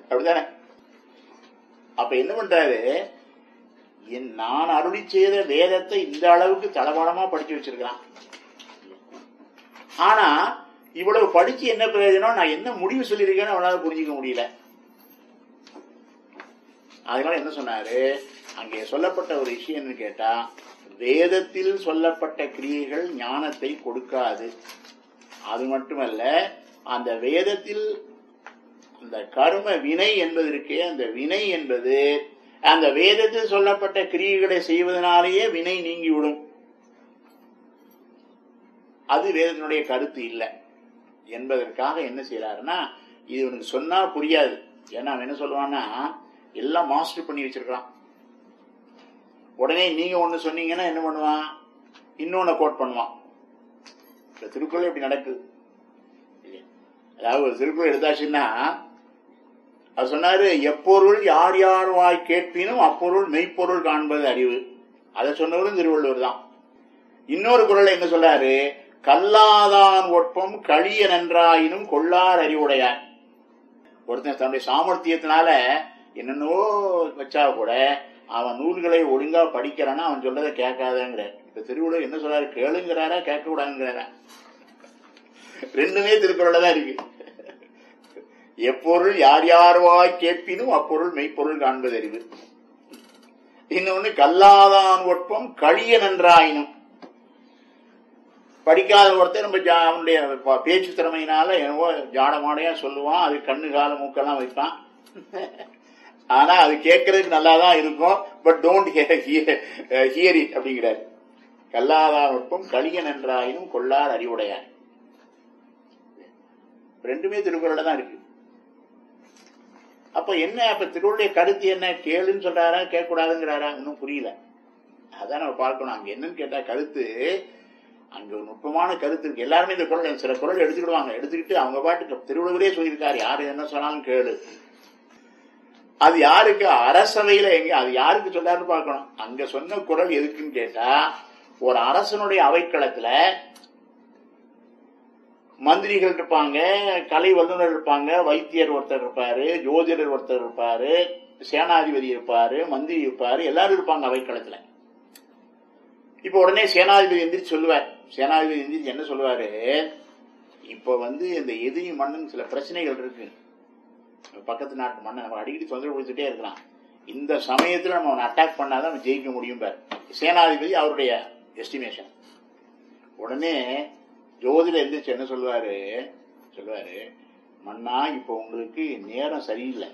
அப்படிதானே அப்ப என்ன பண்றாரு என் நான் அருளி செய்த வேதத்தை இந்த அளவுக்கு தளபாடமா படிச்சு வச்சிருக்கான் ஆனா இவ்வளவு படிச்சு என்ன பிரயோஜனம் நான் என்ன முடிவு சொல்லியிருக்கேன்னு அவனால புரிஞ்சுக்க முடியல அதனால என்ன சொன்னாரு அங்கே சொல்லப்பட்ட ஒரு விஷயம் என்னன்னு கேட்டா வேதத்தில் சொல்லப்பட்ட கிரியைகள் ஞானத்தை கொடுக்காது அது மட்டுமல்ல அந்த வேதத்தில் அந்த கர்ம வினை என்பது இருக்கே அந்த வினை என்பது அந்த வேதத்தில் சொல்லப்பட்ட கிரியைகளை செய்வதனாலேயே வினை நீங்கிவிடும் அது வேதத்தினுடைய கருத்து இல்லை என்பதற்காக என்ன செய்யறாருன்னா இது உனக்கு சொன்னா புரியாது ஏன்னா அவன் என்ன சொல்லுவான்னா எல்லாம் மாஸ்டர் பண்ணி வச்சிருக்கான் உடனே நீங்க ஒண்ணு சொன்னீங்கன்னா என்ன பண்ணுவான் இன்னொன்னு கோட் பண்ணுவான் இந்த திருக்குறள் இப்படி நடக்குது அதாவது ஒரு திருக்குறள் எடுத்தாச்சுன்னா அது சொன்னாரு எப்பொருள் யார் யார் வாய் கேட்பினும் அப்பொருள் மெய்ப்பொருள் காண்பது அறிவு அதை சொன்னவரும் திருவள்ளுவர் தான் இன்னொரு குரல் என்ன சொல்றாரு கல்லாதான் ஒட்பம் களிய நன்றாயினும் கொள்ளார் அறிவுடையார் ஒருத்தன் தன்னுடைய சாமர்த்தியத்தினால என்னென்னவோ வச்சா கூட அவன் நூல்களை ஒழுங்கா படிக்கிறான்னா அவன் சொல்றதை கேட்காதங்கிற இப்ப திருவள்ளுவர் என்ன சொல்றாரு கேளுங்கிறாரா கேட்க கூடாதுங்கிறாரா ரெண்டுமே திருக்குறள்ல தான் இருக்கு எப்பொருள் யார் யார் வாய் கேட்பினும் அப்பொருள் மெய்ப்பொருள் காண்பது அறிவு இன்னொன்னு கல்லாதான் ஒட்பம் களிய நன்றாயினும் படிக்காத ஒருத்தர் நம்ம ஜா- அவனுடைய ப- பேச்சு திறமையினால என்னவோ ஜாடமாடையா சொல்லுவான் அது கண்ணு கால மூக்கெல்லாம் வைப்பான் ஆனா அது கேட்கறதுக்கு நல்லா தான் இருக்கும் பட் டோன்ட் ஹியர் இட் அப்படிங்கிறார் கல்லாதார் நுட்பம் களியன் என்றாயினும் கொள்ளார் அறிவுடையார் ரெண்டுமே திருக்குறள்ல தான் இருக்கு அப்ப என்ன அப்ப திருவள்ளுடைய கருத்து என்ன கேளுன்னு சொல்றாரா கேட்க கூடாதுங்கிறாரா இன்னும் புரியல அதான் நம்ம பார்க்கணும் அங்க என்னன்னு கேட்டா கருத்து அங்க ஒரு நுட்பமான கருத்து இருக்கு எல்லாருமே இந்த குரல் சில குரல் எடுத்துக்கிடுவாங்க எடுத்துக்கிட்டு அவங்க பாட்டுக்கு திருவள்ளுவரே சொல்லியிருக்காரு யாரு என்ன சொன்னாலும் கேளு அது யாருக்கு அரசவையில எங்க அது யாருக்கு சொல்லாருன்னு பார்க்கணும் அங்க சொன்ன குரல் எதுக்குன்னு கேட்டா ஒரு அரசனுடைய அவைக்களத்துல மந்திரிகள் இருப்பாங்க கலை வல்லுநர் இருப்பாங்க வைத்தியர் ஒருத்தர் இருப்பாரு ஜோதிடர் ஒருத்தர் இருப்பாரு சேனாதிபதி இருப்பாரு மந்திரி இருப்பாரு எல்லாரும் இருப்பாங்க அவைக்களத்துல இப்ப உடனே சேனாதிபதி எந்திரிச்சு சொல்லுவார் சேனாதிபதி எந்திரிச்சு என்ன சொல்லுவாரு இப்ப வந்து இந்த எதிரி மன்னன் சில பிரச்சனைகள் இருக்கு பக்கத்து நாட்டு மன்னன் நம்ம அடிக்கடி தொந்தரவு கொடுத்துட்டே இருக்கிறான் இந்த சமயத்துல நம்ம அவனை அட்டாக் பண்ணாதான் அவன் ஜெயிக்க முடியும் பார் சேனாதிபதி அவருடைய எஸ்டிமேஷன் உடனே ஜோதிடர் எந்திரிச்சு என்ன சொல்லுவாரு சொல்லுவாரு மன்னா இப்ப உங்களுக்கு நேரம் சரியில்லை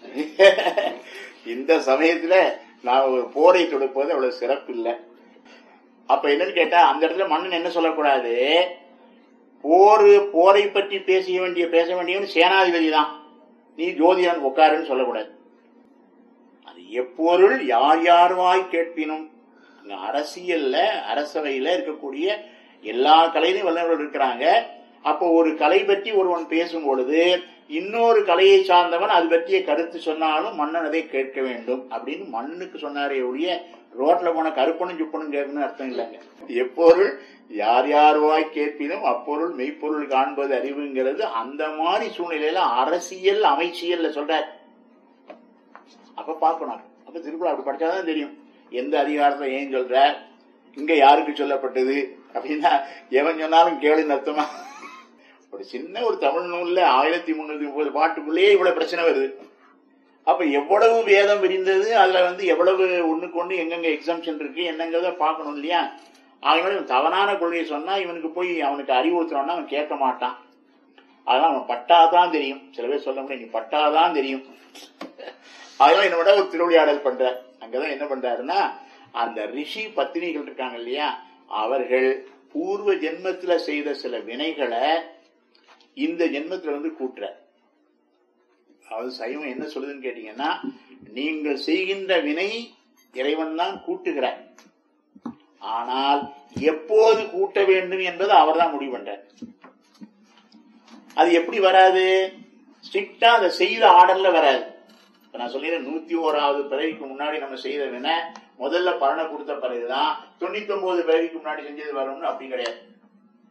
இந்த சமயத்துல நான் ஒரு போரை தொடுப்பது அவ்வளவு சிறப்பு இல்லை அப்ப என்னன்னு கேட்டா அந்த இடத்துல மன்னன் என்ன சொல்லக்கூடாது போர் போரை பற்றி பேச வேண்டிய பேச வேண்டியவன் சேனாதிபதி தான் நீ ஜோதிடன் உட்காருன்னு சொல்லக்கூடாது அது எப்பொருள் யார் யார் வாய் கேட்பினும் அங்க அரசியல்ல அரசவையில இருக்கக்கூடிய எல்லா கலையிலும் வல்லவர்கள் இருக்கிறாங்க அப்போ ஒரு கலை பற்றி ஒருவன் பேசும் பொழுது இன்னொரு கலையை சார்ந்தவன் அது பற்றிய கருத்து சொன்னாலும் மன்னன் அதை கேட்க வேண்டும் அப்படின்னு மன்னனுக்கு சொன்னாரே ஒழிய ரோட்ல போன கருப்பனும் சுப்பனும் கேட்கணும்னு அர்த்தம் இல்லைங்க எப்பொருள் யார் யார் வாய் கேட்பினும் அப்பொருள் மெய்ப்பொருள் காண்பது அறிவுங்கிறது அந்த மாதிரி சூழ்நிலையில அரசியல் அமைச்சியல்ல சொல்றார் அப்ப பார்க்கணும் அப்ப திருக்குறள் அப்படி படிச்சாதான் தெரியும் எந்த அதிகாரத்தை ஏன் சொல்ற இங்க யாருக்கு சொல்லப்பட்டது அப்படின்னா எவன் சொன்னாலும் கேளுன்னு அர்த்தமா ஒரு சின்ன ஒரு தமிழ் நூல்ல ஆயிரத்தி முன்னூத்தி முப்பது பாட்டுக்குள்ளேயே இவ்வளவு பிரச்சனை வருது அப்ப எவ்வளவு வேதம் விரிந்தது அதுல வந்து எவ்வளவு ஒண்ணுக்கு ஒண்ணு எங்கெங்க எக்ஸாம்ஷன் இருக்கு என்னங்கிறத பார்க்கணும் இல்லையா அதனால இவன் தவறான கொள்கையை சொன்னா இவனுக்கு போய் அவனுக்கு அறிவுறுத்துறோம்னா அவன் கேட்க மாட்டான் அதெல்லாம் அவன் பட்டாதான் தெரியும் சில பேர் சொல்ல முடியும் நீ பட்டாதான் தெரியும் அதெல்லாம் என்ன பண்ண ஒரு திருவிளையாடல் பண்ற அங்கதான் என்ன பண்றாருன்னா அந்த ரிஷி பத்தினிகள் இருக்காங்க இல்லையா அவர்கள் பூர்வ ஜென்மத்துல செய்த சில வினைகளை இந்த ஜென்மத்துல வந்து கூட்டுற அதாவது சைவம் என்ன சொல்லுதுன்னு கேட்டீங்கன்னா நீங்கள் செய்கின்ற வினை இறைவன் தான் கூட்டுகிறார் ஆனால் எப்போது கூட்ட வேண்டும் என்பது அவர்தான் முடிவு பண்றார் அது எப்படி வராது ஸ்ட்ரிக்டா அதை செய்த ஆர்டர்ல வராது இப்ப நான் சொல்லிடுறேன் நூத்தி ஓராவது பிறவிக்கு முன்னாடி நம்ம செய்த வினை முதல்ல பலனை கொடுத்த பிறகுதான் தொண்ணூத்தி ஒன்பது பிறவிக்கு முன்னாடி செஞ்சது வரும்னு அப்படி கிடையாது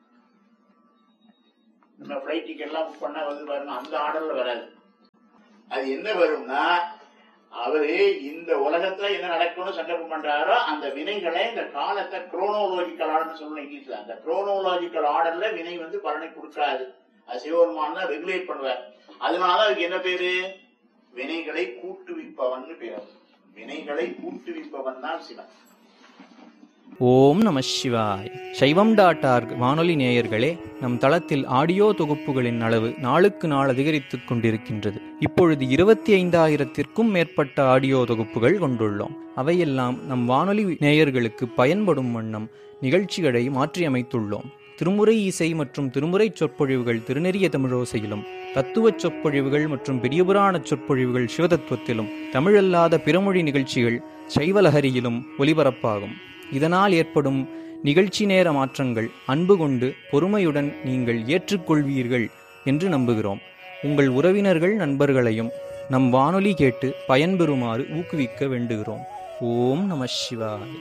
நம்ம ஃபிளைட் டிக்கெட் எல்லாம் புக் பண்ணா வந்து பாருங்க அந்த ஆர்டர்ல வராது அது என்ன வரும்னா அவரு இந்த உலகத்துல என்ன நடக்கும்னு சங்கல்பம் பண்றாரோ அந்த வினைகளை இந்த காலத்தை குரோனோலாஜிக்கல் ஆர்டர் சொல்லணும் இங்கிலீஷ்ல அந்த குரோனோலாஜிக்கல் ஆர்டர்ல வினை வந்து பலனை கொடுக்காது அது சிவபெருமான் தான் ரெகுலேட் பண்ணுவார் அதனால அதுக்கு என்ன பேரு வினைகளை கூட்டுவிப்பவன் பேர் வினைகளை கூட்டுவிப்பவன் தான் சிவன் ஓம் நம சிவாய் சைவம் டாட் ஆர்க் வானொலி நேயர்களே நம் தளத்தில் ஆடியோ தொகுப்புகளின் அளவு நாளுக்கு நாள் அதிகரித்துக் கொண்டிருக்கின்றது இப்பொழுது இருபத்தி ஐந்தாயிரத்திற்கும் மேற்பட்ட ஆடியோ தொகுப்புகள் கொண்டுள்ளோம் அவையெல்லாம் நம் வானொலி நேயர்களுக்கு பயன்படும் வண்ணம் நிகழ்ச்சிகளை மாற்றியமைத்துள்ளோம் திருமுறை இசை மற்றும் திருமுறை சொற்பொழிவுகள் திருநெறிய தமிழோசையிலும் தத்துவச் சொற்பொழிவுகள் மற்றும் பெரியபுராண சொற்பொழிவுகள் சிவதத்துவத்திலும் தமிழல்லாத பிறமொழி நிகழ்ச்சிகள் சைவலஹரியிலும் ஒலிபரப்பாகும் இதனால் ஏற்படும் நிகழ்ச்சி நேர மாற்றங்கள் அன்பு கொண்டு பொறுமையுடன் நீங்கள் ஏற்றுக்கொள்வீர்கள் என்று நம்புகிறோம் உங்கள் உறவினர்கள் நண்பர்களையும் நம் வானொலி கேட்டு பயன்பெறுமாறு ஊக்குவிக்க வேண்டுகிறோம் ஓம் நம சிவாய்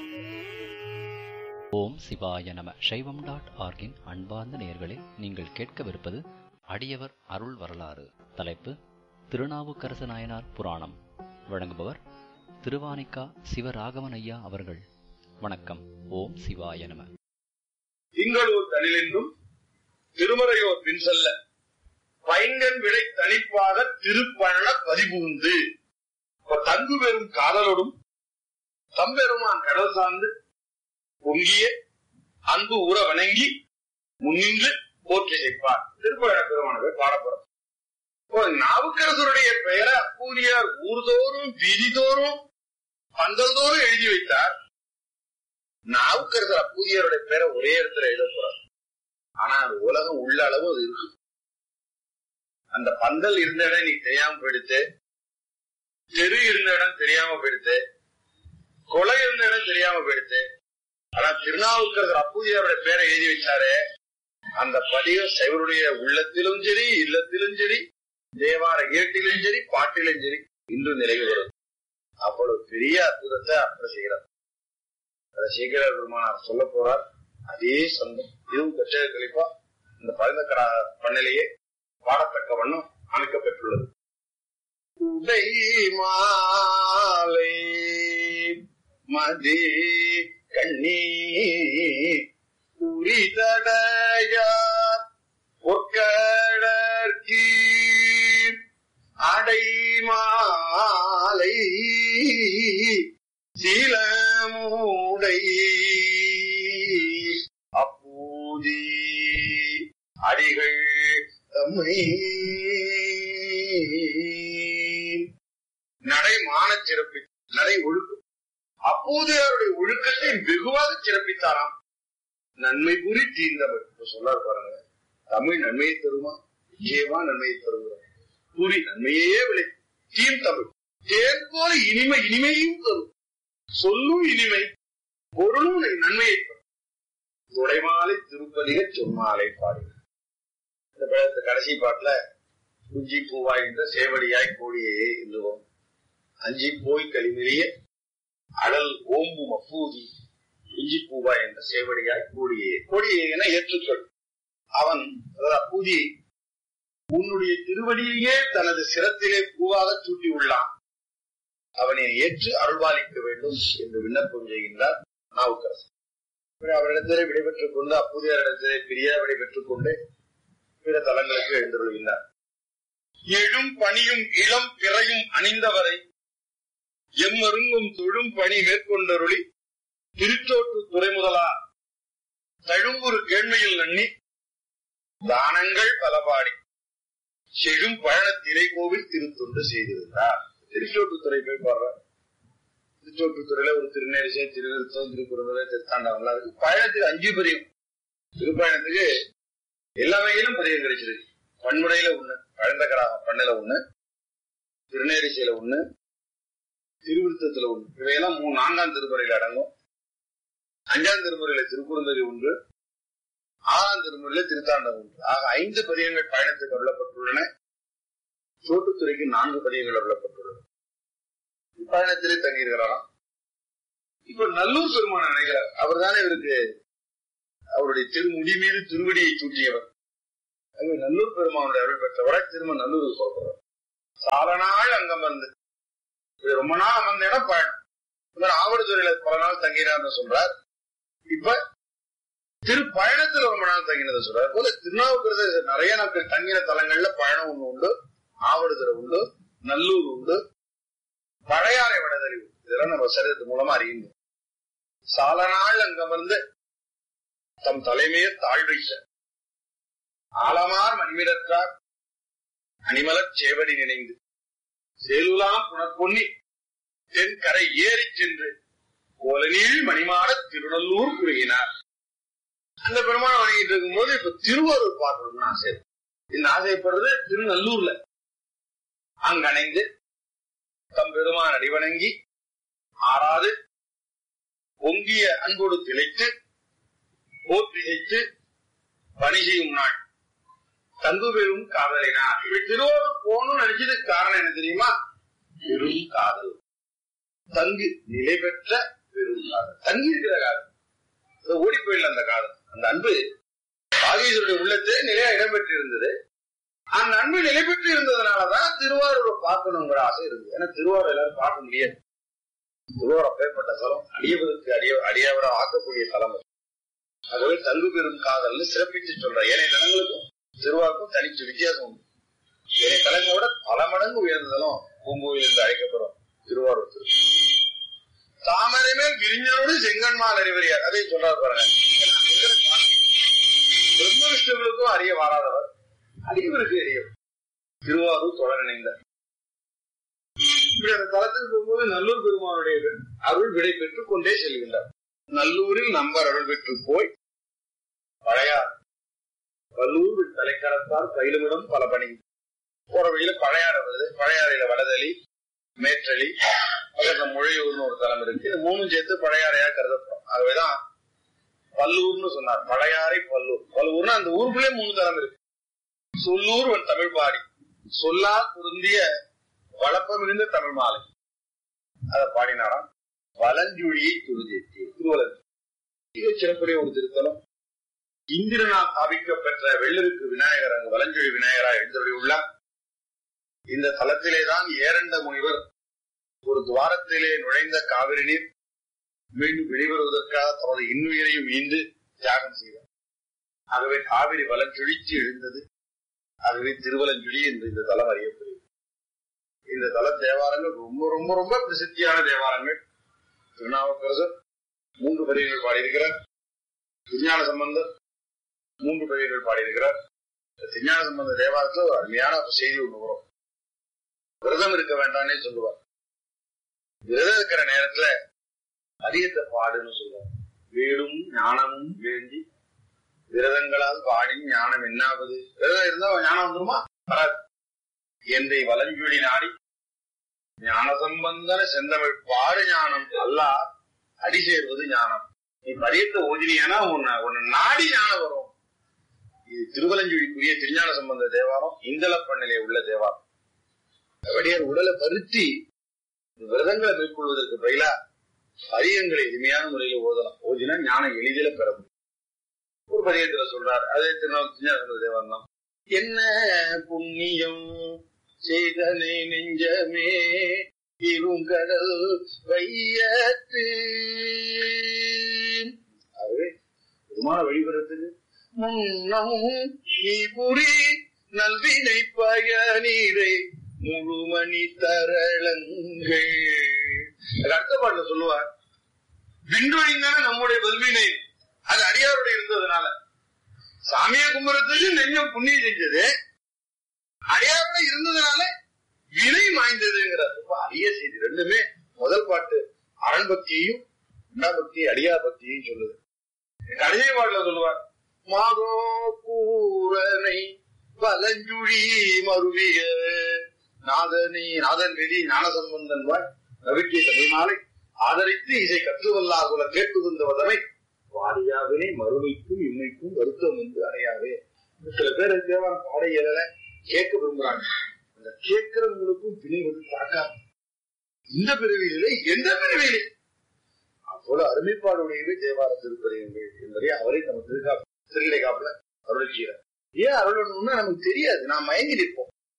ஓம் சிவாய நம சைவம் டாட் ஆர்கின் அன்பார்ந்த நேயர்களே நீங்கள் கேட்கவிருப்பது அடியவர் அருள் வரலாறு தலைப்பு திருநாவுக்கரசு நாயனார் புராணம் வழங்குபவர் திருவானிக்கா சிவராகவன் ஐயா அவர்கள் வணக்கம் ஓம் சிவாய நம திங்களூர் தனிலென்றும் திருமறையோர் பின் செல்ல பைங்கன் விடை தனிப்பாக திருப்பழன பதிபுகுந்து இப்ப தங்கு பெறும் காதலோடும் தம்பெருமான் கடல் சார்ந்து பொங்கிய அன்பு உற வணங்கி முன்னின்று போற்றி செய்ப்பார் திருப்பழன பெருமானவை பாடப்படும் இப்போ நாவுக்கரசருடைய பெயரை அப்பூதியார் ஊர்தோறும் வீதிதோறும் பந்தல்தோறும் எழுதி வைத்தார் நாவுக்கரசர் அப்பூதியருடைய பேரை ஒரே இடத்துல எழுத போறார் ஆனா அது உலகம் உள்ள அளவு அது இருக்கு அந்த பந்தல் இருந்த இடம் நீ தெரியாம போயிடுத்து தெரு இருந்த இடம் தெரியாம போயிடுத்து கொலை இருந்த இடம் தெரியாம போயிடுத்து ஆனா திருநாவுக்கரசர் அப்பூதியாருடைய பேரை எழுதி வச்சாரு அந்த பதிகம் சைவருடைய உள்ளத்திலும் சரி இல்லத்திலும் சரி தேவார ஏட்டிலும் சரி பாட்டிலும் சரி இன்று நிலைவு வரும் அவ்வளவு பெரிய அற்புதத்தை அப்புறம் செய்கிறார் அதை சீக்கிர பெருமானார் சொல்ல போறார் அதே சொந்தம் இதுவும் கச்சேரி கழிப்பா இந்த பழந்தக்கடா பண்ணலையே பாடத்தக்க வண்ணம் அமைக்கப்பட்டுள்ளது உடை மாலை மதி கண்ணி உரிதடையார் பொற்கடற்கீ அடை மாலை சீலமூடை அப்பூதி அடிகள் தம்மை நடை மானச் சிறப்பி நடை ஒழுக்கம் அப்போது அவருடைய ஒழுக்கத்தை வெகுவாக சிறப்பித்தாராம் நன்மை புரி தீர்ந்தவர் இப்ப சொல்லார் பாருங்க தமிழ் நன்மையை தருமா நிச்சயமா நன்மையை தருகிறார் புரி நன்மையே விளை தீம் தமிழ் தேன் போல இனிமை இனிமையும் தரும் சொல்லும் இனிமை பொருளும் நன்மையை தரும் துடைமாலை திருப்பதிக சொன்னாலை பாடுகிறார் இந்த பழத்த கடைசி பாட்டுல குஞ்சி பூவாய்கின்ற சேவடியாய் கோடியே என்றுவோம் அஞ்சி போய் களிமிலிய அடல் ஓம்பும் அப்பூதி குஞ்சி பூவாய் என்ற சேவடியாய் கோடியே கோடியே என ஏற்றுக்கொள் அவன் அதாவது அப்பூதி உன்னுடைய திருவடியையே தனது சிரத்திலே பூவாக சூட்டி உள்ளான் அவனை ஏற்று அருள்பாலிக்க வேண்டும் என்று விண்ணப்பம் செய்கின்றார் நாவுக்கரசர் பிறகு அவரிடத்திலே விடைபெற்றுக் கொண்டு அப்பூதியாரிடத்திலே பிரியா விடைபெற்றுக் கொண்டு பிற தலங்களுக்கு எழுந்துள்ளார் எழும் பணியும் இளம் பிறையும் அணிந்தவரை எம்மருங்கும் தொழும் பணி மேற்கொண்டருளி திருச்சோற்று துறைமுதலா தழும்புறு கேண்மையில் நன்னி தானங்கள் பலபாடி செழும் பழன திரை கோவில் திருத்தொண்டு செய்திருந்தார் திருச்சோட்டுத்துறை போய் பாடுற திருச்சோட்டுத்துறையில ஒரு திருநேரிசை திருவிருத்தம் திருக்குறளை திருத்தாண்டவங்களா இருக்கு பயணத்துக்கு அஞ்சு பதியம் திருப்பயணத்துக்கு எல்லா வகையிலும் பதியம் கிடைச்சிருக்கு பன்முறையில ஒண்ணு பழந்தகராக பண்ணல ஒண்ணு திருநேரிசையில ஒண்ணு திருவிருத்தத்துல ஒண்ணு இவையெல்லாம் மூணு நான்காம் திருமுறையில அடங்கும் அஞ்சாம் திருமுறையில திருக்குறந்தறி ஒன்று ஆறாம் திருமுறையில திருத்தாண்டம் ஒன்று ஆக ஐந்து பதியங்கள் பயணத்துக்கு அருளப்பட்டுள்ளன சோட்டுத்துறைக்கு நான்கு பதியங்கள் அருளப்பட்டுள்ளன பயணத்திலே தங்கியிருக்கிறாராம் இப்ப நல்லூர் பெருமான நினைக்கிறார் அவர் தானே இவருக்கு அவருடைய திருமுடி மீது திருவடியை சூட்டியவர் நல்லூர் பெருமானுடைய அருள் பெற்றவரை திரும்ப நல்லூருக்கு புறப்படுறார் சால நாள் அங்க அமர்ந்து இது ரொம்ப நாள் அமர்ந்த இடம் பயணம் இவர் ஆவடுதுறையில பல நாள் தங்கினார்னு சொல்றார் இப்ப திரு பயணத்துல ரொம்ப நாள் தங்கினதை சொல்றாரு போல திருநாவுக்கரசர் நிறைய நாட்கள் தங்கின தலங்கள்ல பயணம் ஒண்ணு உண்டு ஆவடுதுறை உண்டு நல்லூர் உண்டு பழையாறை வடதறி உண்டு இதெல்லாம் நம்ம சரித்திரத்து மூலமா அறியுங்க சால நாள் அங்கமர்ந்து தம் தலைமையை தாழ்வைச்ச ஆலமார் மணிமிடற்றார் அணிமலர் சேவடி நினைந்து சேலுலாம் புனற்பொன்னி தென் கரை ஏறி சென்று கோலநீள் மணிமாட திருநல்லூர் குறுகினார் அந்த பெருமானை வணங்கிட்டு இருக்கும்போது இப்ப திருவாரூர் பார்க்கணும்னு ஆசை இருக்கு. இந்த ஆசைப்படுறது திருநல்லூர்ல அங்கணைந்து தம் பெருமான் அடிவணங்கி ஆறாது பொங்கிய அன்போடு திளைத்து போற்றிசைத்து பணி செய்யும் நாள் தங்கு பெரும் காதலினார் இப்படி திருவாரூர் போகணும்னு நினைச்சதுக்கு காரணம் என்ன தெரியுமா பெரும் காதல் தங்கு நிலை பெற்ற பெரும் காதல் தங்கி இருக்கிற காதல் அது ஓடி போயிடல அந்த காதல் அந்த அன்பு பாகேஸ்வருடைய உள்ளத்திலே நிலையா இடம்பெற்று இருந்தது அந்த அன்பு நிலை பெற்று இருந்ததுனாலதான் திருவாரூரை பார்க்கணுங்கிற ஆசை இருந்தது ஏன்னா திருவாரூர் எல்லாரும் பார்க்க முடியாது திருவாரூர் அப்பேற்பட்ட தலம் அடியவருக்கு அடிய அடியவரா ஆக்கக்கூடிய தலம் அது. ஆகவே தங்கு பெரும் காதல்னு சிறப்பித்து சொல்ற ஏனைய தலங்களுக்கும் திருவாருக்கும் தனிச்சு வித்தியாசம் உண்டு ஏனைய தலங்களை விட பல மடங்கு உயர்ந்ததலும் பூங்கோயில் என்று அழைக்கப்படும் திருவாரூர் திரு தாமரை மேல் விரிஞ்சனோடு செங்கன்மால் அறிவறியார் அதையும் சொல்றாரு பாருங்க ஏன்னா அங்க இருக்கிற காரணம் பிரம்ம விஷ்ணுகளுக்கும் அறிய வாராதவர் அடியவருக்கு அறியவர் திருவாரூர் தொடர் இணைந்தார் இப்படி அந்த தலத்துக்கு போகும்போது நல்லூர் பெருமானுடைய அருள் விடை பெற்றுக் கொண்டே செல்கின்றார் நல்லூரில் நம்பர் அருள் பெற்று போய் பழையார் வல்லூர் தலைக்கரத்தார் கையிலுமிடம் பல பணி போற வழியில பழையாறு வருது பழையாறையில வடதளி மேற்றளி பக்கத்துல முழையூர்னு ஒரு தலம் இருக்கு இது மூணும் சேர்த்து பழையாறையா கருதப்படும் ஆகவேதான் பல்லூர்னு சொன்னார் பழையாறை பல்லூர் பல்லூர்னு அந்த ஊருக்குள்ளே மூணு தலம் இருக்கு சொல்லூர் ஒரு தமிழ் பாடி சொல்லா பொருந்திய வளப்பம் மிகுந்த தமிழ் மாலை அத பாடினாராம் வலஞ்சுழியை துருதேத்தி திருவலன் இது சிறப்புடைய ஒரு திருத்தலம் இந்திரனால் ஸ்தாபிக்கப் பெற்ற வெள்ளருக்கு விநாயகர் அங்கு வலஞ்சுழி விநாயகரா எழுந்தருளியுள்ளார் இந்த தலத்திலேதான் ஏரண்ட முனிவர் ஒரு துவாரத்திலே நுழைந்த காவிரி நீர் மீண்டும் வெளிவருவதற்காக தமது இன்னுயிரையும் ஈந்து தியாகம் செய்தார் ஆகவே காவிரி வலஞ்சுழித்து எழுந்தது ஆகவே திருவலஞ்சுழி என்று இந்த தலம் அறியப்படுகிறது இந்த தல தேவாரங்கள் ரொம்ப ரொம்ப ரொம்ப பிரசித்தியான தேவாரங்கள் திருநாவுக்கரசர் மூன்று பதிவுகள் பாடியிருக்கிறார் விஞ்ஞான சம்பந்தர் மூன்று பதிவுகள் பாடியிருக்கிறார் இந்த விஞ்ஞான சம்பந்த தேவாரத்துல ஒரு அருமையான செய்தி ஒண்ணு வரும் விரதம் இருக்க வேண்டாம்னே சொல்லுவார் விரதம் இருக்கிற நேரத்துல அதிகத்தை பாடுன்னு சொல்லுவார் வீடும் ஞானமும் வேண்டி விரதங்களால் பாடி ஞானம் என்னாவது விரதம் இருந்தா ஞானம் வந்துருமா வராது என்னை வலஞ்சுழி நாடி ஞான சம்பந்தன செந்தமிழ் பாடு ஞானம் அல்லா அடி சேர்வது ஞானம் நீ பரியத்தை ஓதினியானா உன்னை உன்னை நாடி ஞானம் வரும் இது திருவலஞ்சுழிக்குரிய திருஞான சம்பந்த தேவாரம் இந்தளப்பண்ணிலே உள்ள தேவாரம் அப்படியார் உடலை பருத்தி விரதங்களை மேற்கொள்வதற்கு பதிலா அரியங்களை எளிமையான முறையில் ஓதலாம் ஓதினா ஞானம் எளிதில பெற முடியும் ஒரு பதியத்துல சொல்றார் அதே திருநாள் திருஞான சம்பந்த தேவாரம் தான் என்ன புண்ணியம் செய்தனை நெஞ்சமே இருங்கடல் வையத்து ஆகவே பெருமான வழிபடுறதுக்கு முன்னம் நீ புரி நல்வினை பயனீரை முழுமணி தரளங்கள் அதுக்கு அடுத்த பாட்டுல சொல்லுவார் விண்வழிந்தான நம்முடைய வல்வினை அது அடியாருடைய இருந்ததுனால சாமியை கும்புறதுக்கு நெஞ்சம் புண்ணியம் செஞ்சது அடியாரோட இருந்ததுனால வினை மாய்ந்ததுங்கிறார் ரொம்ப அரிய செய்தி ரெண்டுமே முதல் பாட்டு அரண் பக்தியையும் இரண்டாம் பக்தி அடியார் பக்தியையும் சொல்லுது கடைசி பாட்டுல சொல்லுவார் மாதோ பூரனை வலஞ்சுழி மருவிய நாதனை நாதன் விதி ஞான சம்பந்தன் வாய் நவிக்கிய தமிழ்மாலை ஆதரித்து இசை கற்றுவல்லாகுல கேட்டு வந்தவதனை வாரியாவினை மறுமைக்கும் இம்மைக்கும் வருத்தம் என்று அடையாவே சில பேர் தேவாரம் பாட இயலல கேட்க விரும்புறாங்க அந்த கேட்கிறவங்களுக்கும் பிணை வந்து தாக்காது இந்த பிறவியிலே எந்த பிறவியிலே அப்போல அருமைப்பாடுடையவே தேவார திருப்பதியங்கள் என்பதை அவரை நம்ம திருக்கா திருநிலை காப்புல அருள் செய்யறார் ஏன் அருளணும்னா நமக்கு தெரியாது நான் மயங்கி நிற்போம்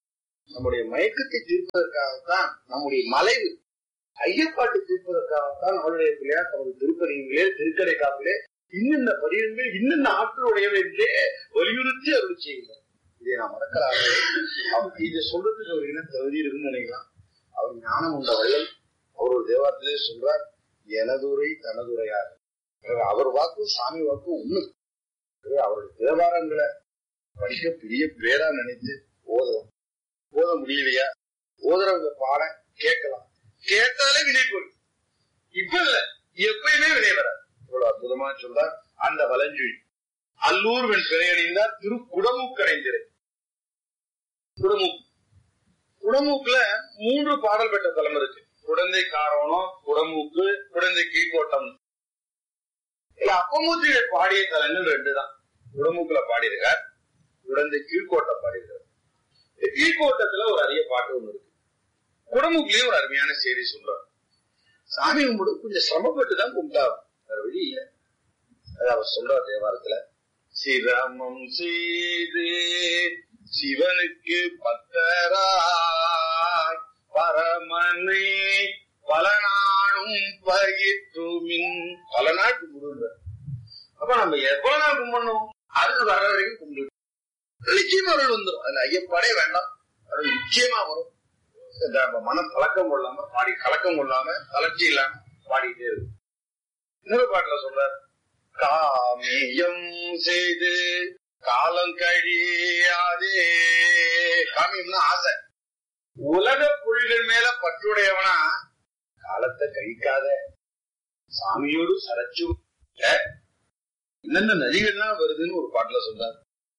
நம்முடைய மயக்கத்தை தீர்ப்பதற்காகத்தான் நம்முடைய மலைவு ஐயப்பாட்டு தீர்ப்பதற்காகத்தான் அவருடைய பிள்ளையார் தமது திருப்பதிகளே திருக்கடை காப்பிலே இன்னென்ன பதியங்கள் இன்னென்ன ஆற்றலுடையவை என்றே வலியுறுத்தி அருள் செய்கிறார் இதை நான் மறக்கலாம் அவர் இதை சொல்றதுக்கு அவர் என்ன தகுதி இருக்குன்னு நினைக்கலாம் அவர் ஞானம் உண்ட வள்ளல் அவர் ஒரு தேவாரத்திலே சொல்றார் எனதுரை தனதுரையார் அவர் வாக்கு சாமி வாக்கு ஒண்ணு அவருடைய தேவாரங்களை படிக்க பெரிய பேரா நினைத்து ஓதலாம் ஓத முடியலையா ஓதுறவங்க பாட கேட்கலாம் கேட்டாலே வினை போடும் இப்ப இல்ல எப்பயுமே வினை வராது இவ்வளவு அற்புதமா சொல்றார் அந்த வலஞ்சுழி அல்லூர் வெண் பிறையணிந்தார் திரு குடமூக்கடைந்திரு குடமூக்கு குடமூக்குல மூன்று பாடல் பெற்ற தலம் இருக்கு குடந்தை காரோணம் குடமூக்கு குடந்தை கீழ்கோட்டம் இல்ல அப்பமூர்த்தியை பாடிய தலங்கள் ரெண்டு தான் குடமூக்குல பாடியிருக்கார் குடந்தை கீழ்கோட்டம் பாடியிருக்கார் இந்த கீழ்கோட்டத்துல ஒரு அரிய பாட்டு ஒண்ணு இருக்கு குடமுக்குலயும் ஒரு அருமையான செய்தி சொல்றார் சாமி கும்பிடு கொஞ்சம் சிரமப்பட்டு தான் கும்பிட்டாகும் வேற வழி இல்லை அது அவர் சொல்றார் தேவாரத்துல சிரமம் செய்து சிவனுக்கு பத்தராய் பரமனை பல நாளும் பயிற்றுமின் பல நாள் கும்பிடுற அப்ப நம்ம எவ்வளவு நாள் கும்பிடணும் அருள் வர்ற வரைக்கும் கும்பிடு நிச்சயமா அருள் வந்துடும் அதுல ஐயப்பாடே வேண்டாம் அருள் நிச்சயமா வரும் இந்த நம்ம மனம் கலக்கம் கொள்ளாம பாடி கலக்கம் கொள்ளாம தளர்ச்சி இல்லாம பாடிட்டே இருக்கும் இன்னொரு பாட்டுல சொல்றார் காமியம் செய்து காலம் கழியாதே காமியம்னா ஆசை உலக புலிகள் மேல பற்றுடையவனா காலத்தை கழிக்காத சாமியோடு சரைச்சு என்னென்ன நதிகள்லாம் வருதுன்னு ஒரு பாட்டுல சொல்றார்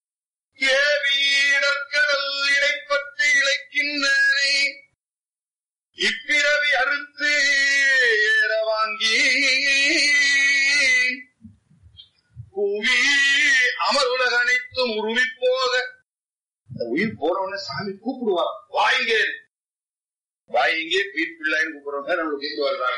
ஏவீடற்கடல் இடைப்பட்டு இழைக்கின்றனே இப்பிறவி அறுத்து ஏற வாங்கி புவி அமர் உலக அனைத்தும் உருவி போக அந்த உயிர் போறவன சாமி கூப்பிடுவார் வாயிங்க வாயிங்கே வீட் பிள்ளைன்னு கூப்பிடுறவங்க நம்மளை கூப்பிடுவார்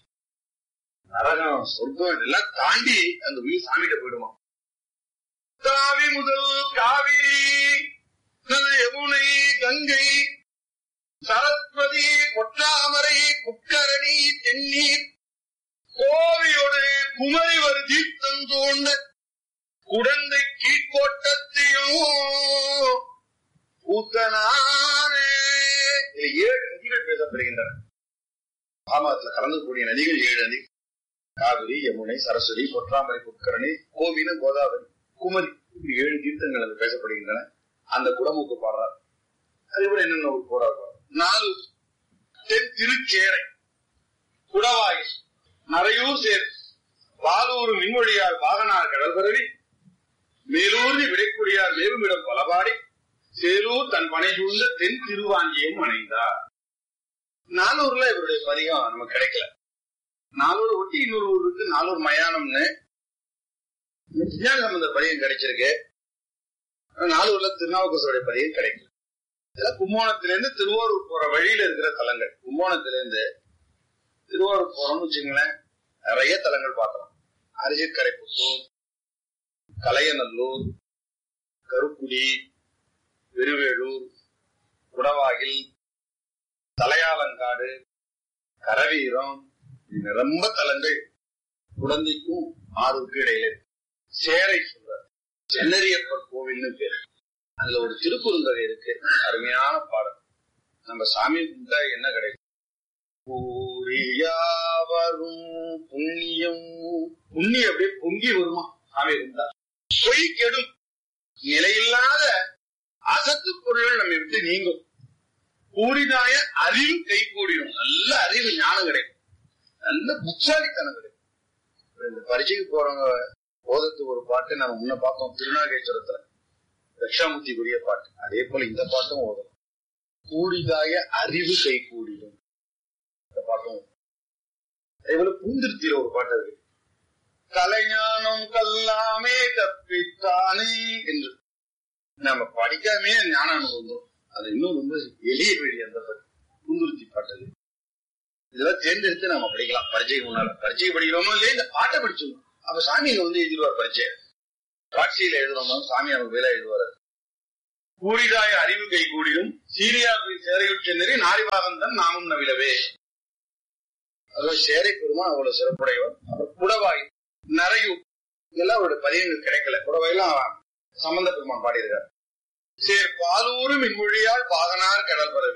நரகம் சொர்க்கம் இதெல்லாம் தாண்டி அந்த உயிர் சாமிகிட்ட போயிடுமா தாவி முதல் காவிரி யமுனை கங்கை சரஸ்வதி பொற்றாமரை குக்கரணி தென்னீர் கோவியோடு குமரி ஒரு தீர்த்தம் தோண்ட குடந்தை கீழ்கோட்டத்தையும் ஊத்தனானே ஏழு நதிகள் பேசப்படுகின்றன ஆமாத்துல கலந்துக்கூடிய நதிகள் ஏழு நதி காவிரி யமுனை சரஸ்வதி பொற்றாமரை புட்கரணி கோவின கோதாவரி குமரி இப்படி ஏழு தீர்த்தங்கள் அங்கு பேசப்படுகின்றன அந்த குடமுக்கு பாடுறார் அதே போல என்னென்ன ஒரு போராடுறார் நாலு தென் திருச்சேரை குடவாய் நரையூர் சேர் பாலூர் மின்மொழியார் வாகனார் கடல் பரவி மேலூர்தி விடைக்குடியார் மேவுமிடம் பலபாடி சேலூர் தன் பனை சூழ்ந்த தென் திருவாஞ்சியம் அணைந்தார் நானூர்ல இவருடைய பதிகம் நமக்கு கிடைக்கல நாலூர் ஒட்டி இன்னொரு ஊர் இருக்கு நாலூர் மயானம்னு விஞ்ஞான சம்பந்த பதிகம் கிடைச்சிருக்கு நாலூர்ல திருநாவுக்கரசருடைய பதிகம் கிடைக்கல இதெல்லாம் கும்போணத்திலிருந்து திருவாரூர் போற வழியில இருக்கிற தலங்கள் கும்போணத்திலிருந்து திருவாரூர் போறோம்னு வச்சுங்களேன் நிறைய தலங்கள் பார்க்கலாம் அரிசிக்கரை புத்தூர் கலையநல்லூர் கருக்குடி பெருவேளூர் குடவாகில் தலையாலங்காடு கரவீரம் இது ரொம்ப தலங்கள் குழந்தைக்கும் ஆறுக்கு இடையில இருக்கு. சேரை சொல்றார் சென்னரியப்பர் கோவில்னு பேரு அதுல ஒரு திருக்குறுந்தகை இருக்கு அருமையான பாடல் நம்ம சாமி கும்பிட்டா என்ன கிடைக்கும் பூரியாவரும் புண்ணியம் புண்ணியம் அப்படியே பொங்கி வருமா சாமி கும்பிட்டா பொய் கெடும் நிலையில்லாத அசத்து பொருள்கள் நம்ம விட்டு நீங்கும் பூரிதாய அறிவு கை கூடிடும் நல்ல அறிவு ஞானம் கிடைக்கும் நல்ல புத்தாலித்தனம் கிடைக்கும் இப்ப இந்த பரீட்சைக்கு போறவங்க போதத்துக்கு ஒரு பாட்டு நம்ம முன்ன பார்த்தோம் திருநாகேஸ்வரத்துல தட்சாமூர்த்திக்குரிய பாட்டு அதே போல இந்த பாட்டும் ஓதணும் கூடிதாய அறிவு கை கூடிடும் இந்த பாட்டும் ஓதணும். அதே போல பூந்திருத்தியில ஒரு பாட்டு இருக்கு கலைஞானம் கல்லாமே கற்பித்தானே என்று நம்ம படிக்காமே ஞானம் அனுபவம் அது இன்னும் ரொம்ப எளிய வழி அந்த பாட்டு பூந்துருத்தி பாட்டு அது இதெல்லாம் தேர்ந்தெடுத்து நம்ம படிக்கலாம் பரீட்சைக்கு முன்னால பரீட்சைக்கு படிக்கிறோமோ இல்லையா இந்த பாட்டை படிச்சிடணும் அப்ப சாமி இங்க வந்து எழுதிடுவார் பரீட்சை காட்சியில எழுதுறோமோ சாமி நமக்கு வேலை எழுதுவாரு கூடிதாய அறிவு கை கூடியும் சீரியாவின் சேரையுற்ற நெறி நாரிபாகந்தன் நாமும் நவிலவே அதாவது சேரை பெருமான் அவ்வளவு சிறப்புடையவர் அவர் குடவாய் நரையூர் இதெல்லாம் அவருடைய பதியங்கள் கிடைக்கல குடவாயெல்லாம் சம்பந்த பெருமான் பாடியிருக்கார் சேர் பாலூரும் இன்மொழியால் பாகனார் கடல் பரவி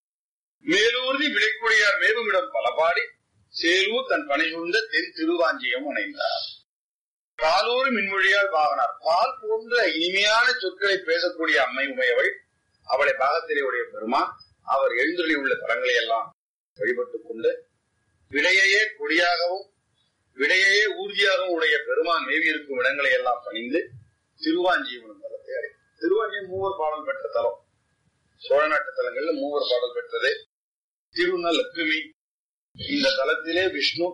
மேலூர்தி விடைக்குடியார் மேவுமிடம் பல பாடி சேலூர் தன் பணி சூழ்ந்த தென் திருவாஞ்சியம் அணைந்தார் பாலூர் மின்மொழியால் பாகனார் பால் போன்ற இனிமையான சொற்களை பேசக்கூடிய அம்மை உமையவள் அவளை பாகத்திலே உடைய பெருமான் அவர் எழுந்தொழி உள்ள தலங்களை எல்லாம் வழிபட்டுக் கொண்டு விடையையே கொடியாகவும் விடையையே ஊர்தியாகவும் உடைய பெருமான் மேவி இருக்கும் இடங்களை எல்லாம் பணிந்து திருவாஞ்சியவனும் தலத்தை அடை திருவாஞ்சியம் மூவர் பாடல் பெற்ற தலம் சோழ நாட்டு தலங்கள்ல மூவர் பாடல் பெற்றது திருந லக்குமி இந்த தலத்திலே விஷ்ணு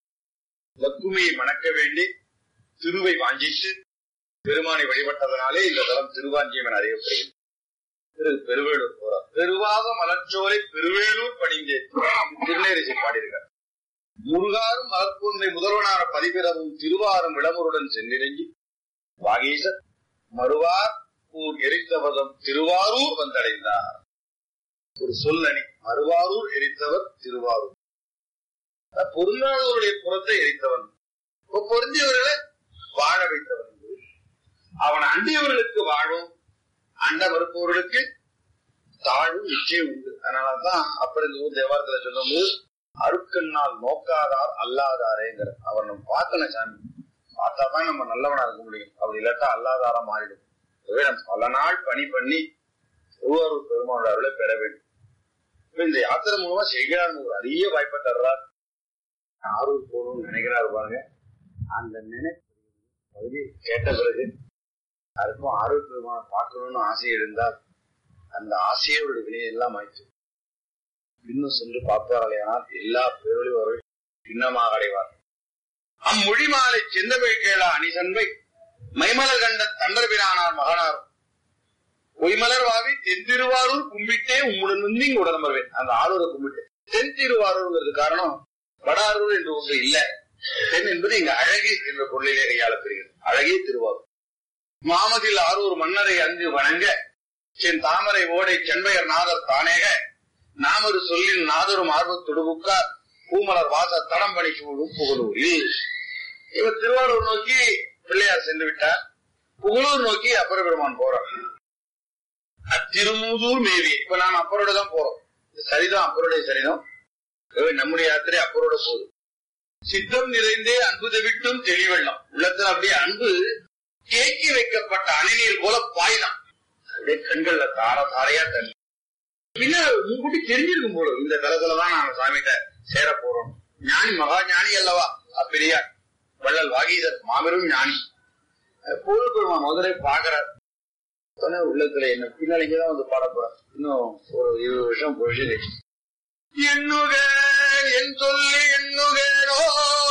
லக்குமியை மணக்க வேண்டி திருவை வாஞ்சித்து பெருமானை வழிபட்டதனாலே இந்த தலம் திருவாஞ்சியம் என அறியப்படுகிறது திரு பெருவேலூர் போறார் பெருவாக மலர்ச்சோலை பெருவேலூர் பணிந்தே திருநேரிசை பாடியிருக்கார் முருகாரும் மலர்கொன்றை முதல்வனான பதிபிறவும் திருவாரும் விளம்பருடன் சென்றிறங்கி வாகீசர் மறுவார் ஊர் எரித்தவதம் திருவாரூர் வந்தடைந்தார் ஒரு சொல்லணி மறுவாரூர் எரித்தவர் திருவாரூர் பொருளாதாருடைய புறத்தை எரித்தவன் இப்ப பொருந்தியவர்களை வாழ வைத்தவன் அவன் அண்டியவர்களுக்கு வாழும் அண்ட மறுப்பவர்களுக்கு தாழ்வும் நிச்சயம் உண்டு அதனாலதான் அப்புறம் இந்த ஊர் தேவாரத்துல சொல்லும்போது அருக்கண்ணால் நோக்காதார் அல்லாதாரேங்கிற அவர் நம்ம பார்க்கணும் சாமி பார்த்தா தான் நம்ம நல்லவனா இருக்க முடியும் அப்படி இல்லாட்டா அல்லாதாரா மாறிடும் எனவே நம்ம பல நாள் பணி பண்ணி திருவாரூர் பெருமானோட அருளை பெற வேண்டும் இப்ப இந்த யாத்திரை மூலமா செய்கிறார் ஒரு அரிய வாய்ப்பை தர்றார் ஆரூர் போகணும்னு நினைக்கிறாரு பாருங்க அந்த நினைப்பு பகுதி கேட்ட பிறகு அதுக்கும் ஆரூர் பெருமான பார்க்கணும்னு ஆசை இருந்தால் அந்த ஆசையோட வினையெல்லாம் ஆயிற்று இன்னும் சென்று பார்ப்பார்களேனால் எல்லா பேரொழியும் அவர்கள் பின்னமாக அடைவார் அம்மொழி மாலை செந்தமிழ் கேளா அணிசன்பை மைமலர் கண்ட தண்டர்பிரானார் மகனாரும் பொய்மலர் வாவி தென் திருவாரூர் கும்பிட்டே உம்முடன் வந்து இங்க உடனே வருவேன் அந்த ஆரூரை கும்பிட்டு தென் திருவாரூர்ங்கிறது காரணம் வடாரூர் என்று ஒன்று இல்ல தென் என்பது இங்க அழகி என்ற பொருளிலே கையாளப்படுகிறது அழகே திருவாரூர் மாமதில் ஆரூர் மன்னரை அங்கு வணங்க சென் தாமரை ஓடை செண்பையர் நாதர் தானேக நாமொரு சொல்லின் நாதரும் ஆர்வத்தொடுபுக்கார் பூமலர் வாச தடம்பணி சூழும் புகழூரில் இவர் திருவாரூர் நோக்கி பிள்ளையார் சென்று விட்டார் புகழூர் நோக்கி அப்பர பெருமான் போறார் அத்திருமூதூர் மேவி இப்ப நாம் அப்பரோட தான் போறோம் சரிதான் அப்பருடைய சரிதான் எனவே நம்முடைய யாத்திரை அப்பரோட போகுது சித்தம் நிறைந்தே அன்பு தவிட்டும் தெளிவெள்ளம் உள்ளத்துல அப்படியே அன்பு தேக்கி வைக்கப்பட்ட அணிநீர் போல பாய்தான் அப்படியே கண்கள்ல தார தாரையா தண்ணி பின்ன முன்கூட்டி தெரிஞ்சிருக்கும் போல இந்த தளத்துலதான் நாங்க சாமிகிட்ட சேர போறோம் ஞானி மகா ஞானி அல்லவா அப்பெரியார் வள்ளல் வாகீசர் மாபெரும் ஞானி பூர்வ பெருமா முதலே பாக்குறார் உடனே உள்ளத்துல என்ன பின்னாடி இங்கதான் வந்து பாட போறேன் இன்னும் ஒரு இருபது வருஷம் போயிட்டு எண்ணுக என் சொல்லி எண்ணுகேனோ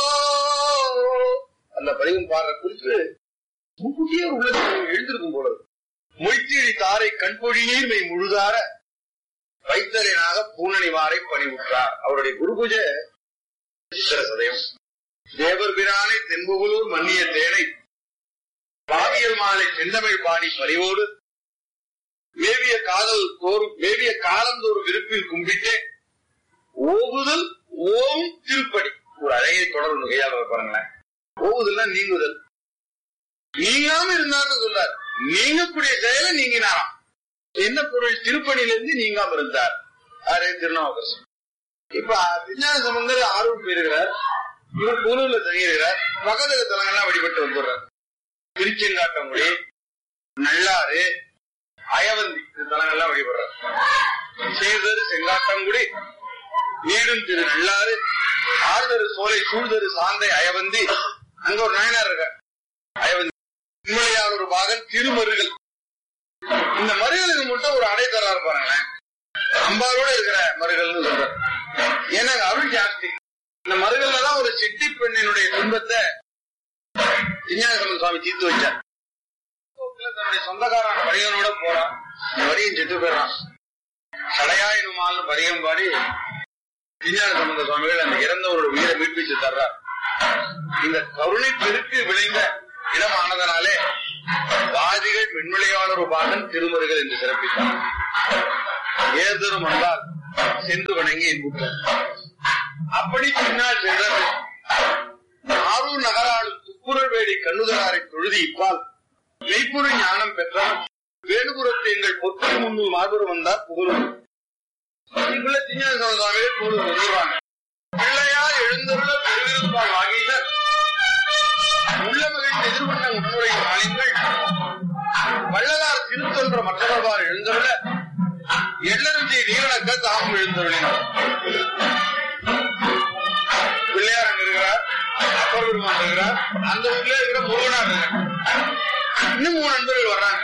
அந்த பதிவும் பாடுற குறித்து முன்கூட்டியே ஒரு உள்ளத்துல எழுந்திருக்கும் போல இருக்கு. மொய்த்தீழி தாரை கண்பொழி நீர்மை முழுதார வைத்தலினாக பூனணிவாரை பணிவுற்றார் அவருடைய குரு பூஜை சித்திர சதயம் தேவர் பிரானை தென்புகலூர் மன்னிய தேனை பாவியல் மாலை செந்தமிழ் பாடி பறிவோடு மேவிய காதல் தோறும் மேவிய காலந்தோறும் விருப்பில் கும்பிட்டே ஓவுதல் ஓம் திருப்படி ஒரு அழகிய தொடர் கையாளர் பாருங்களேன் ஓவுதல்னா நீங்குதல் நீங்காம இருந்தார்னு சொல்றார் நீங்கக்கூடிய செயலை நீங்கினாராம் என்ன பொருள் திருப்பணியிலிருந்து நீங்காம இருந்தார் அரே திருநாவுக்கரசன் இப்ப விஞ்ஞான சம்பந்தர் ஆர்வம் போயிருக்கிறார் இவர் குழுல தங்கியிருக்கிறார் பக்கத்துல தலங்கள்லாம் வழிபட்டு வந்துடுறார் திருச்செங்காட்டங்குடி நல்லாறு அயவந்தி இந்த தலங்கள்லாம் வழிபடுறார் சேதரு செங்காட்டங்குடி வீடும் திரு நல்லாறு ஆறுதரு சோலை சூழ்தரு சாந்தை அயவந்தி அங்க ஒரு நாயனார் இருக்கார் அயவந்தி உண்மையார் ஒரு பாகன் திருமருகள் இந்த மருகளுக்கு மட்டும் ஒரு அடை தராரு பாருங்களேன் அம்பாரோட இருக்கிற மருகல்னு சொல்றாரு ஏன்னா அங்க அருள் ஜாஸ்தி இந்த மருகல்ல தான் ஒரு சிட்டி பெண்ணினுடைய துன்பத்தை விஞ்ஞானசம்பந்த சுவாமி தீர்த்து வச்சார் போக்குல தன்னுடைய சொந்தக்காரன் வரியனோட போறான் இந்த வரியும் செத்து போயிடறான் சடையாயினுமால் வரியம் பாடி விஞ்ஞான சம்பந்த சுவாமிகள் அந்த இறந்தவரோட உயிரை மீட்பிச்சு தர்றார் இந்த கருணை பெருக்கு விளைந்த இடமானதனாலே வாதிகள் பெண்விளையான ஒரு பாடன் திருமருகள் என்று சிறப்பித்தார் ஏதரும் வந்தால் சென்று வணங்கி என்புட்டார் அப்படி பின்னால் சென்றவர் ஆரூர் நகராளும் துப்புரல் வேடி கண்ணுதலாரை தொழுதி இப்பால் மெய்ப்புறு ஞானம் பெற்றவர் வேணுபுரத்து எங்கள் பொற்று முன்னூர் மாபெரும் வந்தார் புகழும் இங்குள்ள திஞ்ஞான சமுதாயமே புகழ் வந்துருவாங்க பிள்ளையார் எழுந்துள்ள பெருவிருப்பால் வாகினர் உள்ள மகிழ்ந்து எதிர்கொண்ட முன்னுரை நாளின்கள் வள்ளலார் திருத்தொன்ற மற்றவர்வார் எழுந்துள்ள எள்ளருந்தி நீரணக்க தாமும் எழுந்துள்ளினார் பிள்ளையார் அங்க இருக்கிறார் அப்பர் பெருமான் இருக்கிறார் அந்த ஊர்ல இருக்கிற முருகனார் இருக்கிறார் இன்னும் மூணு நண்பர்கள் வர்றாங்க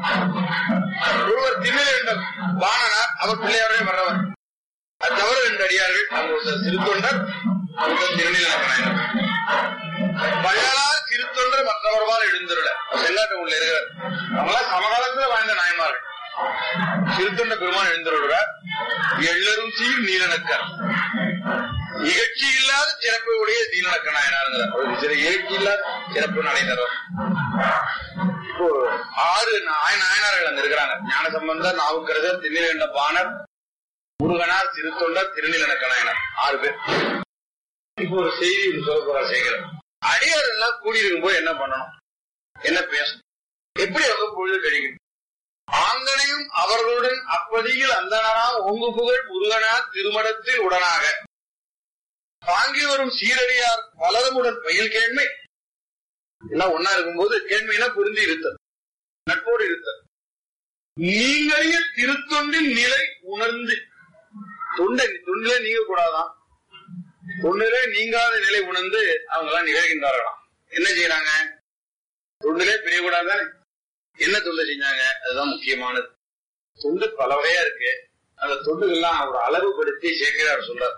ஒருவர் திமிழ வாணனார் அவர் பிள்ளையாரே வர்றவர் அது தவிர ரெண்டு அடியார்கள் அங்க ஒருத்தர் திருத்தொண்டர் ஒருத்தர் திருநீலக்கணாயர் வள்ளலார் திருத்தொண்டர் மற்றவர்வால் எழுந்துருள செங்காட்டு உள்ள இருக்கிறார் அவங்களாம் சமகாலத்துல வாழ்ந்த நாயன்மார்கள் திருத்தொண்ட பெருமான் எழுந்துருள்ளார் எள்ளரும் சீர் நீலனக்கர் இகழ்ச்சி இல்லாத சிறப்பு உடைய தீனக்க நாயனாருங்கிறார் ஒரு சில இகழ்ச்சி இல்லாத சிறப்பு நடைதரம் இப்போ ஆறு நாய நாயனார்கள் அங்க இருக்கிறாங்க ஞான சம்பந்தர் நாவுக்கரசர் திருநீலண்ட பாணர் முருகனார் திருத்தொண்டர் திருநீலனக்க நாயனார் ஆறு பேர் இப்போ ஒரு செய்தி ஒன்று சொல்ல போற சேகரன் அடியார் எல்லாம் கூடியிருக்கும் போது என்ன பண்ணணும் என்ன பேசணும் எப்படி அவங்க பொழுது கழிக்கணும் ஆங்கனையும் அவர்களுடன் அப்பதியில் அந்தனரா ஒங்கு புகழ் முருகனார் திருமணத்தில் உடனாக தாங்கி வரும் சீரடியார் பலதமுடன் பயில் கேண்மை எல்லாம் ஒன்னா இருக்கும்போது கேண்மைனா புரிந்து இருத்தல் நட்போடு இருத்தல் நீங்களைய திருத்தொண்டின் நிலை உணர்ந்து தொண்டை தொண்டிலே நீங்க கூடாதான் தொண்டிலே நீங்காத நிலை உணர்ந்து அவங்க எல்லாம் நிகழ்கின்றார்களாம் என்ன செய்யறாங்க தொண்டிலே பிரியக்கூடாதானே என்ன தொண்டு செஞ்சாங்க அதுதான் முக்கியமானது தொண்டு பல வகையா இருக்கு அந்த தொண்டுகள்லாம் ஒரு அளவுபடுத்தி சேர்க்கிறார் சொல்றார்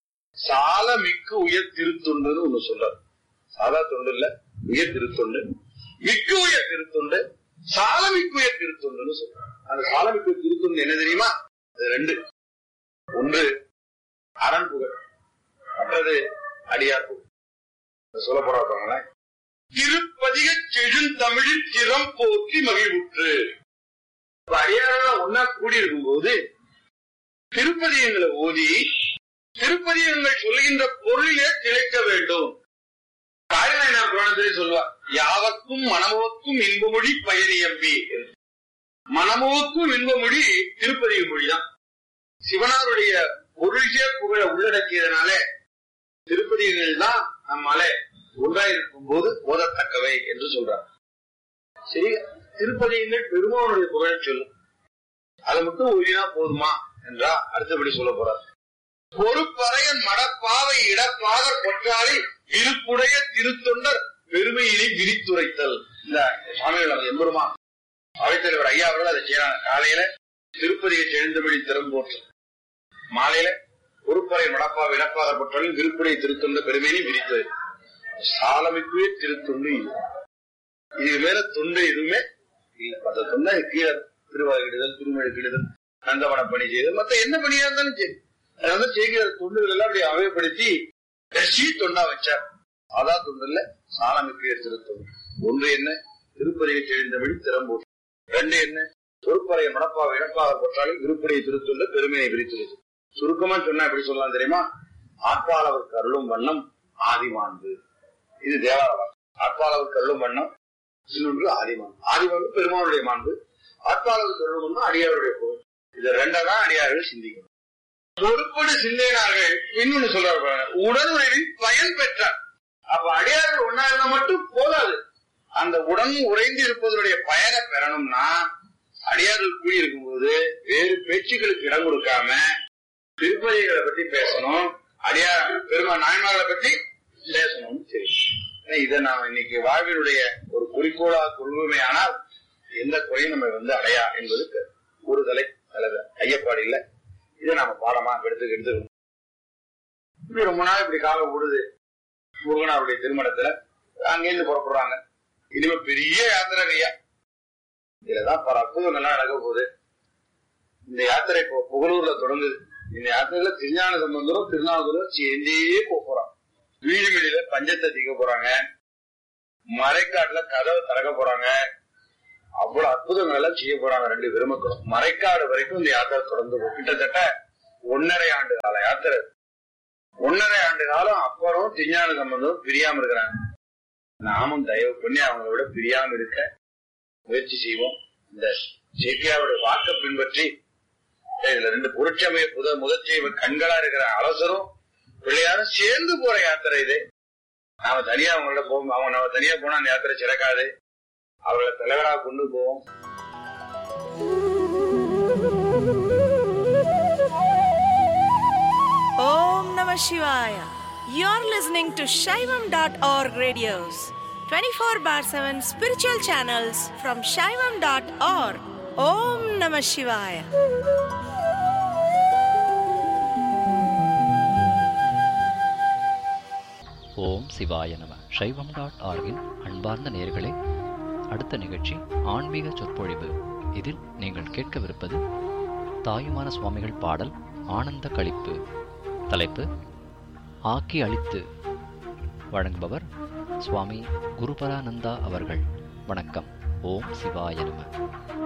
சால மிக்கு உயர் திருத்தொண்டுன்னு ஒண்ணு சொல்றார் சாதா தொண்டு இல்ல உயர் திருத்தொண்டு மிக்கு உயர் திருத்தொண்டு சாலமிக்கு உயர் திருத்தொண்டுன்னு சொல்றார் அந்த சாலமிக்கு திருத்தொண்டு என்ன தெரியுமா அது ரெண்டு ஒன்று அரண் புகழ் மற்றது அடியார் புகழ் சொல்ல போறாங்களேன் திருப்பதிக செழுந்தமிழில் திறம் போற்றி மகிழ்வுற்று இப்ப அடியாரெல்லாம் ஒன்னா கூடி இருக்கும்போது திருப்பதியங்களை ஓதி திருப்பதியங்கள் சொல்லுகின்ற பொருளிலே திளைக்க வேண்டும் காரிநாயனா புராணத்திலே சொல்லுவார் யாவர்க்கும் மனமுவக்கும் இன்பமொழி பயனியம்பி மனமுவக்கும் இன்பமொழி திருப்பதிக மொழிதான் சிவனாருடைய பொருளிய புகழ உள்ளடக்கியதனால திருப்பதிகள் தான் நம்மால ஒன்றாயிருக்கும் போது ஓதத்தக்கவை என்று சொல்றார் சரி திருப்பதிகள் பெருமானுடைய புகழ சொல்லும் அதை மட்டும் ஒழினா போதுமா என்றா அடுத்தபடி சொல்ல போறார் பொறுப்பறையன் மடப்பாவை இடப்பாக பொற்றாளி இருப்புடைய திருத்தொண்டர் பெருமையினை விரித்துரைத்தல் இந்த சுவாமிகள் அவர் எம்பெருமா அவைத்தலைவர் ஐயா அவர்கள் அதை செய்யறாங்க காலையில திருப்பதியை எழுந்தபடி திறம்போற்று மாலையில பொறுப்பறை மடப்பாவை இடப்பாக பொற்றாளி விருப்புடைய திருத்தொண்ட பெருமையினை விரித்தது சாலமிக்குவே திருத்தொண்டு இது இது மேல தொண்டு எதுவுமே இல்ல மற்ற தொண்டை கீழே திருவாகிடுதல் திருமழுக்கிடுதல் நந்தவன பணி செய்தல் மத்த என்ன பணியா இருந்தாலும் சரி அதை வந்து செய்கிற தொண்டுகள் எல்லாம் அப்படி அவைப்படுத்தி சி தொண்டா வச்சார் சாதா தொண்டு இல்ல சாலமிக்கு திருத்தொண்டு ஒன்று என்ன திருப்பதியை எழுந்தபடி திறம்போட்டு ரெண்டு என்ன பொறுப்பறைய மடப்பாவை இடப்பாக போட்டாலும் விருப்புடைய திருத்தொண்டு பெருமையை விரித்துள்ளது சுருக்கமா சொன்னா எப்படி சொல்லலாம் தெரியுமா ஆட்பாளவருக்கு அருளும் வண்ணம் ஆதிமான்பு இது தேவார ஆட்பாளவருக்கு அருளும் வண்ணம் இன்னொன்று ஆதிமான் ஆதிமான்பு பெருமானுடைய மாண்பு ஆட்பாளவருக்கு அருளும் வண்ணம் அடியாருடைய புகழ் இது ரெண்டதான் அடியார்கள் சிந்திக்கணும் பொறுப்போடு சிந்தினார்கள் இன்னொன்னு சொல்றாரு உடனுறவின் பயன் பெற்றார் அப்ப அடியார்கள் ஒன்னா இருந்தா மட்டும் போதாது அந்த உடன் உறைந்து இருப்பதனுடைய பயனை பெறணும்னா அடியார்கள் கூடியிருக்கும் போது வேறு பேச்சுக்களுக்கு இடம் கொடுக்காம திருப்பதிகளை பத்தி பேசணும் அடியார் பெருமா நாயன்மார்களை பத்தி பேசணும் சரி இதை நாம இன்னைக்கு வாழ்வினுடைய ஒரு குறிக்கோளா கொள்வோமையானால் எந்த குறையும் நம்ம வந்து அடையா என்பது ஒரு தலை அல்லது ஐயப்பாடு இல்லை இதை நாம பாடமா எடுத்து எடுத்துக்கணும் இப்படி ரொம்ப நாள் இப்படி காலம் ஓடுது முருகனாருடைய திருமணத்துல அங்கிருந்து புறப்படுறாங்க இனிமே பெரிய யாத்திரை ஐயா இதுலதான் பல அற்புதம் நல்லா நடக்க போகுது இந்த யாத்திரை இப்போ புகழூர்ல தொடங்குது இந்த யாத்திரையில திருஞான சம்பந்தரும் திருநாவுக்கரும் சேர்ந்தே போக போறான் வீடுகளில பஞ்சத்தை திக்க போறாங்க மறைக்காட்டுல கதவை திறக்க போறாங்க அவ்வளவு அற்புதங்கள் எல்லாம் செய்ய போறாங்க ரெண்டு பெருமக்களும் மறைக்காடு வரைக்கும் இந்த யாத்திரை தொடர்ந்து போகும். கிட்டத்தட்ட ஒன்னரை ஆண்டு கால யாத்திரை ஒன்னரை ஆண்டு காலம் அப்புறம் திருஞான சம்பந்தம் பிரியாம இருக்கிறாங்க நாமும் தயவு பண்ணி அவங்கள விட பிரியாம இருக்க முயற்சி செய்வோம் இந்த சேக்கியாவுடைய வாக்க பின்பற்றி இதுல ரெண்டு புரட்சமய புத முதற்செய்வ கண்களா இருக்கிற அரசரும் பிள்ளையாரும் சேர்ந்து போற யாத்திரை இது நாம தனியா அவங்களோட போவோம் அவங்க நம்ம தனியா போனா அந்த யாத்திரை சிறக்காது அவர்களை தலைவராக கொண்டு போவோம் Om Namah Shivaya. You're listening to Shaivam.org radios, 24 bar 7 spiritual channels from Shaivam.org. Om Namah Shivaya. ஓம் சிவாய நம சைவம் டாட் ஆர்கின் அன்பார்ந்த நேயர்களே அடுத்த நிகழ்ச்சி ஆன்மீக சொற்பொழிவு இதில் நீங்கள் கேட்கவிருப்பது தாயுமான சுவாமிகள் பாடல் ஆனந்த களிப்பு தலைப்பு ஆக்கி அளித்து வழங்குபவர் சுவாமி குருபரானந்தா அவர்கள் வணக்கம் ஓம் சிவாய நம